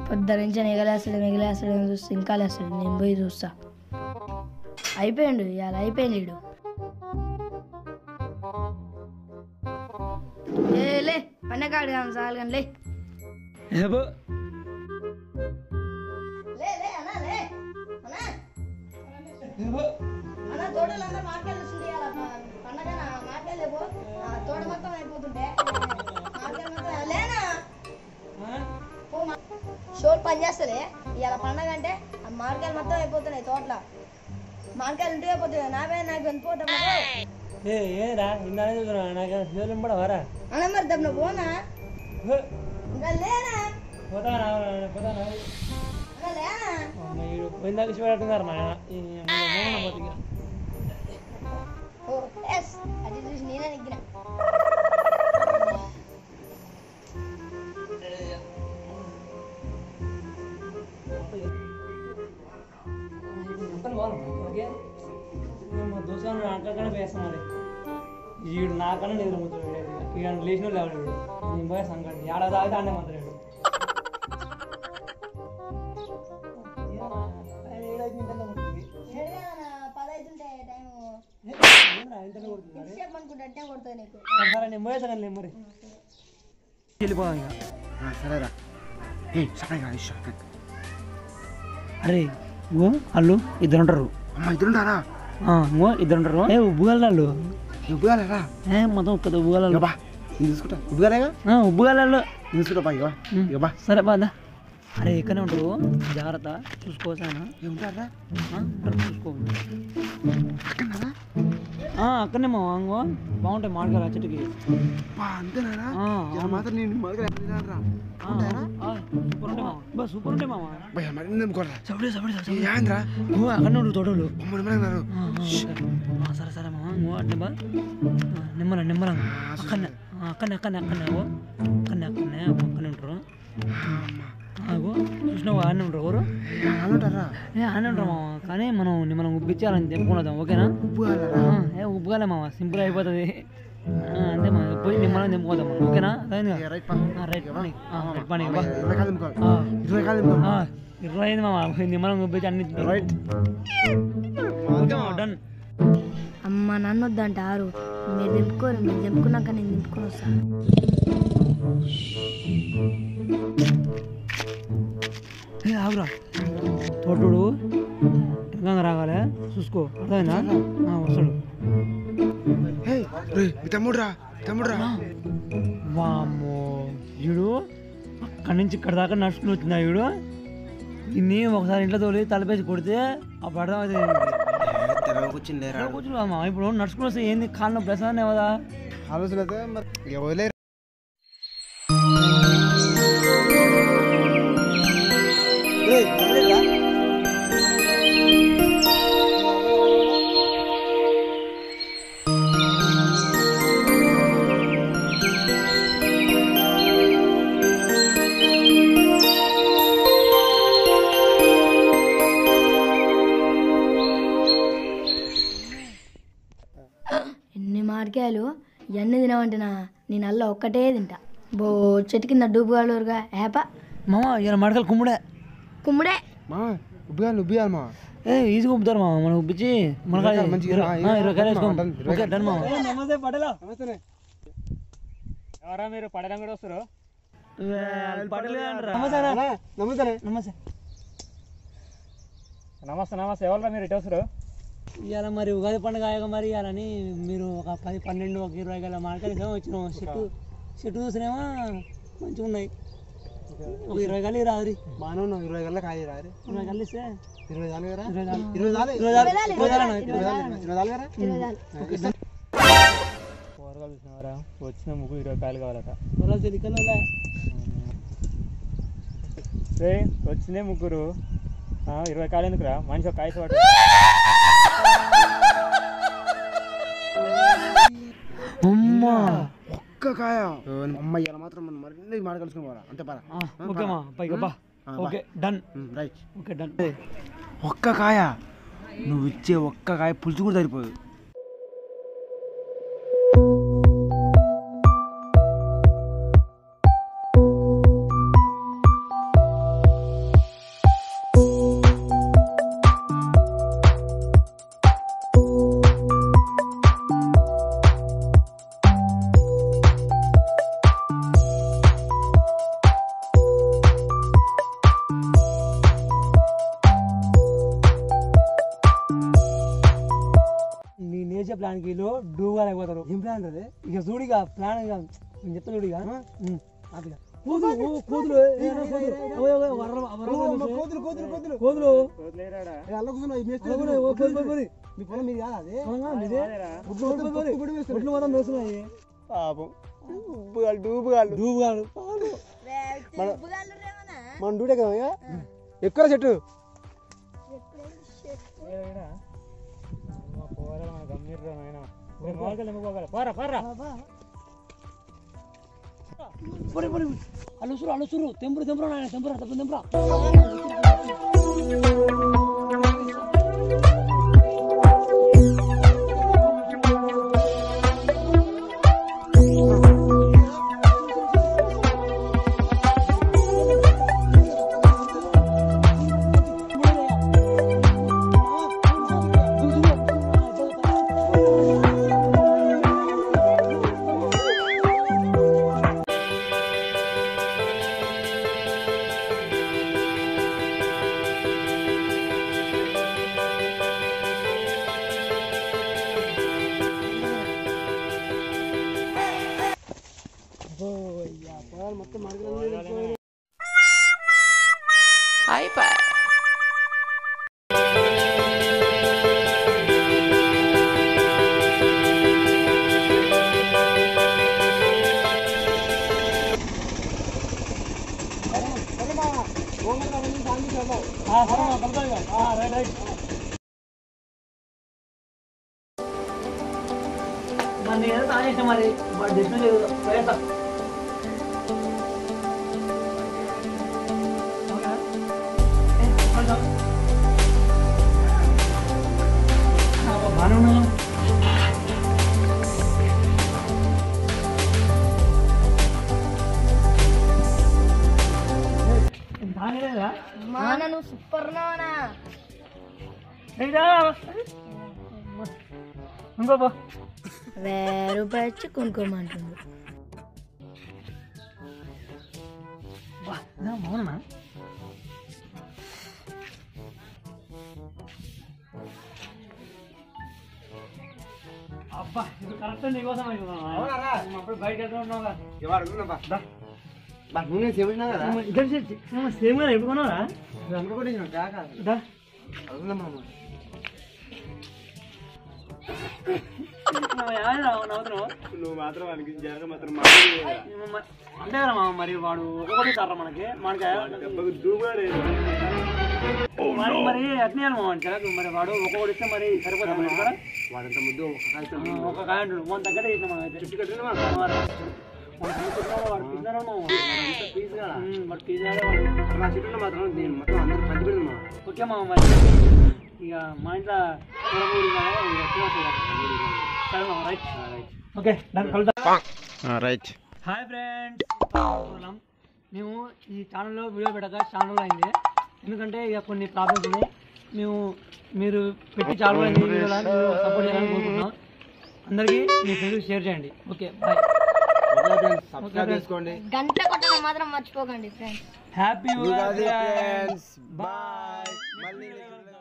పొద్దురించి ఎగలేస్తాడు ఎగలేస్తాడు అని చూస్తే ఇంకా లేస్తాడు నేను పోయి చూస్తా అయిపోయిండు ఇవాళ అయిపోయింది వీడు ఏ లే పన్నెకాడు కానీ చాలు కానీ లే ఏబో లే లే అన్నా లే అన్నా అన్న తోటలంతా మార్కెట్ వస్తుంది పండగ మార్కెట్ లేపో తోట మొత్తం అయిపోతుంటే మార్కెట్ మొత్తం లేనా షోర్ పని చేస్తలే ఇవాళ పండగ అంటే ఆ మార్కెట్ మొత్తం అయిపోతున్నాయి తోటలో మార్కెట్ ఇంటికి అయిపోతుంది నా పైన నాకు వెళ్ళిపోతాం ఏ ఏరా ఇందానే చూస్తున్నా నాకు ఫీల్ పడవారా అన్న మరి దబ్బున పోనా ఇంకా లేనా పోతానా పోతానా అన్న లేనా పోయిందాక చూపెట్టున్నారు మా పోతుంది ఓ ఎస్ అది చూసి నేనే నెగ్గిన మా దోసాను నాకన్నా వేస్తాం మరి వీడు నాకన్నా నిద్రపోతాడు ఇక లేచిన లేవడు నేను పోయే సంగతి ఏడాది తాగితే ఆడే మాత్రం పదైతుంటే టైము సేపు అనుకుంటే అట్టే కొడుతుంది నీకు సరే నేను పోయే సంగతి మరి వెళ్ళిపోదాం ఇక సరేరా ఏ సరే ఇష్టం అరే ఓ వాళ్ళు ఇద్దరు ఉంటారు అమ్మ ఇద్దరుంటారా ఓ ఇద్దరు ఉంటారు ఏ ఉబ్బుగాళ్ళు ఉబ్బుగాలేరా ఏ మొత్తం పెద్ద ఉబ్బుగాళ్ళు బా నేను తీసుకుంటా ఉబ్బుగాలేగా ఉబ్బుగాళ్ళు నేను తీసుకుంటా బా ఇవ్వ ఇక బా సరే బాదా అరే ఎక్కడనే ఉంటారు జాగ్రత్త చూసుకోవచ్చానా ఏముంటారా చూసుకో ఆ, అక్కడనే మా వాంగో బాగుంటాయి మామిడికాయలు చెట్టుకి బా అంతేనారా ఆ, ఇలా మాత్రం నేను మొదలుగా రా ఆ, ఆ, సూపర్ ఉంటాయి మామ బా సూపర్ ఉంటాయి మామ భయ మరి నింపుకోరా సపడే సపడే సపడే ఏంద్రా ఓ అక్కడనే ఉంటారు తోటలు అమ్మ నిమ్మన్నారు ఆ, ఆ, సరే. ఆ, సరే సరే మామ ఓ అట్నే బా ఆ, నిమ్మల నిమ్మల అక్కడనే ఆ, అక్కడనే అక్కడనే అక్కడనే ఓ అక్కడనే అక్కడనే అక్కడనే ఉంటారు ఆగో చూసినావు ఆడనే ఉంటారు ఎవరు అలాంటారా ఏ ఆడనే ఉంటారు మామ కానీ మనం మనం ఉబ్బిచ్చాలని తెంపుకున్నాం ఓకేనా ఉబ్బుగాలరా ఆ, ఏ ఉబ్బుగాలే మామ సింపుల్ అయిపోతుంది ఆ, అంతే మా పోయి నిమ్మలం తెంపుకోదాం మనం ఓకేనా అదేంది రైట్ పా రైట్ పని ఆ, రైట్ పని బా. ఇరవై కాదు నింపుకోవాలి ఆ, ఇరవై కాదు నింపుకోవాలి ఆ, ఇరవై ఐదు మామ పోయి నిమ్మలం ఉబ్బిచ్చి అన్ని రైట్ ఓకే మామ డన్ అమ్మ నన్ను వద్దంట ఆరు మీరు దింపుకోరు మీరు దింపుకున్నాక నేను దింపుకొని వస్తాను ఏ ఆగురా తోటోడు వెనకంగా రాగాలే చూసుకో అర్థమైందా ఆ, వస్తాడు హే రే మీ తమ్ముడు రా తమ్ముడు రా వామ్మో ఈడు అక్కడి నుంచి ఇక్కడ దాకా నడుచుకుని వచ్చిందా ఈడు ఇన్ని ఒకసారి ఇంట్లో తోలి తలపేసి కొడితే అప్పుడు అర్థమవుతుంది కూర్చుండే ఇక్కడ కూర్చున్నామా ఇప్పుడు నడుచుకుని వస్తే ఏంది కాళ్ళ ప్రసాదం కదా ఆలోచన అయితే మరి ఇక వదిలే ఎన్ని మామిడికాయలు ఇవన్నీ తినమంటున్నా నేను అల్ల ఒక్కటే తింటా బో చెట్టు కింద డూబుగాలుగా ఏప మామ ఇలా మడకలు కుమ్ముడే కుమ్ముడే మా ఉబ్బియాలి ఉబ్బియాలి మా ఏ ఈజీగా ఉబ్బుతారు మామ మనం ఉబ్బిచ్చి మన ఇరవై కాయలు మంచిగా ఇరవై- ఇరవై ఇరవై కాయలు కాయలు వేసుకోం డన్, ఇరవై ఓకే డన్ మామ నమస్తే పడేలా ఎవరా మీరు పడేలా కూడా వస్తారు నమస్తే నమస్తే నమస్తే నమస్తే నమస్తే ఎవరా మీరు ఇటు వస్తారు ఇవాళ మరి ఉగాది పండుగ అయ్యాక మరి ఇవ్వాలని మీరు ఒక పది పన్నెండు ఒక ఇరవై గల మార్కెట్ వచ్చినాం చెట్టు చెట్టు చూసినేమో మంచిగా ఉన్నాయి ఒక ఇరవై గల్లి రాదు బాగానే ఉన్నావు ఇరవై గంటల కాయ రారి ఇరవై గల్లి ఇస్తే ఇరవై నాలుగు కదా ఇరవై నాలుగు ఇరవై నాలుగు ఇరవై నాలుగు ఇరవై నాలుగు అన్న, ఇరవై నాలుగు ఇరవై నాలుగు కదా కూరగాయలు చూసినారా వచ్చిన ముగ్గు ఇరవై కాయలు కావాలట కూరగాయలు తెలియకలే రే వచ్చినే ముగ్గురు ఆ, ఇరవై కాయలు ఎందుకురా మనిషి ఒక కాయ పట్టు అమ్మా ఒక్క కాయ అమ్మ ఇలా మాత్రం మనం మరిన్ని మాట కలుసుకుని పోరా అంతే పరా ఓకే మా పైగా బా ఆ, బా. Okay done right okay done ఒక్క కాయ నువ్వు ఇచ్చే ఒక్క కాయ పులుసు కూడా సరిపోదు చేసే ప్లాన్ కి వీళ్ళు డూగా లేకపోతారు ఏం ప్లాన్ అది ఇక చూడిగా ప్లాన్ ఇక నేను చెప్తాను చూడిగా కూతురు ఓ, కూతురు ఏ, ఏ, కూతురు. ఓ, ఓ, ఓ, వరల- వరల మనిషి. కోతులు కోతులు కోతులు కూతురు అల్ల కూర్చున్నావు అలా కూడా, ఓ, పోయి, పోయి, పోయి. మీ పొలం మీది కాదా అది పొలంగా మీదే? గుడ్లు మొత్తం పోయి, పోయి. గుడ్లు మొత్తం వేస్తున్నాయి పాపం డూబుగాలు డూబుగాలు డూబుగాడు రే, తిప్పుగాళ్ళు రేమన్నా? మన డూడే కదా ఇక? ఎక్కువ చెట్టు పడి పడి అలుసురు అలుసురు తెంపురు తెంపురు నాయన తెంపురా తెంపు తెంపురా మొత్తం మరగలు ఆ, సరే మా కలుద్దాం ఇక. ఆ, రైట్ రైట్ మరి నేను ఏదో తాగేసిన మరి మరి డిస్ప్లే లేదు పోయేస్తా ఓకేనా? ఏ, కొంచెం. ఆ, బాగానే ఉన్నాను తాగలేదా మా నువ్వు సూపర్ నావనా ఇంకా ఇంకో పో. వెయ్యి రూపాయలు ఇచ్చి కొనుక్కోమంటుంది వా, ఇదా మౌనమా అబ్బా ఇది కరెక్ట్ నీకోసం అవునారా? అప్పుడు బయట ఎక్కడ ఉన్నావుగా నువ్వు చెవినా కదా ఇద్దరు సేమ్ కదా ఎప్పుడు కొన్నావురా అనుకోకుండా కాక దా. అవునమ్మా నువ్వు ఏమైందిరా నవ్వుతున్నావు నువ్వు మాత్రం వానికి జరగ మాత్రం మ- అంతే కదా మామ మరి వాడు ఒకటి సార్ మనకి మనకి మరి మరి అట్నే మామ చిరాకు మరి వాడు ఒక్కొక్కటి ఇస్తే మరి సరిపోతుంది మనకి కదా వాడంత ముద్దు ఒక కాగితం ఆ, ఒక కాయ ఉంటుంది మన దగ్గర ఇచ్చిన మనం అయితే కట్టినా మన మన ఫ్రెండ్స్ చెప్పినాడు వాడు పిజ్జారా మామ ఫీజు కదా ఉమ్, వాడు పిజ్జాడే వాడు నా చెట్టులో మాత్రం నేను మొత్తం అందరూ పంచి పెడదామా ఓకే మామ మరి ఇక మా ఇంట్లో కూరగూరు కదా, ఇక తినొచ్చు ఇక. సరే మామ రైట్ ఓకే దాన్ని కలుద్దాం రైట్ హాయ్ ఫ్రెండ్స్ మేము ఈ ఛానల్లో వీడియో పెట్టక చాలా రోజులు అయింది ఎందుకంటే ఇక కొన్ని ప్రాబ్లమ్స్ ఉన్నాయి మేము మీరు పెట్టి చాలా రోజులు అయింది వీడియోలో మీరు సపోర్ట్ చేయాలని కోరుకుంటున్నాం అందరికీ మీ ఫ్రెండ్స్ షేర్ చేయండి ఓకే బాయ్ సబ్స్క్రైబ్ చేసుకోండి గంట కొట్టడం మాత్రం మర్చిపోకండి ఫ్రెండ్స్ హ్యాపీ ఫ్రెండ్స్ బాయ్ మళ్ళీ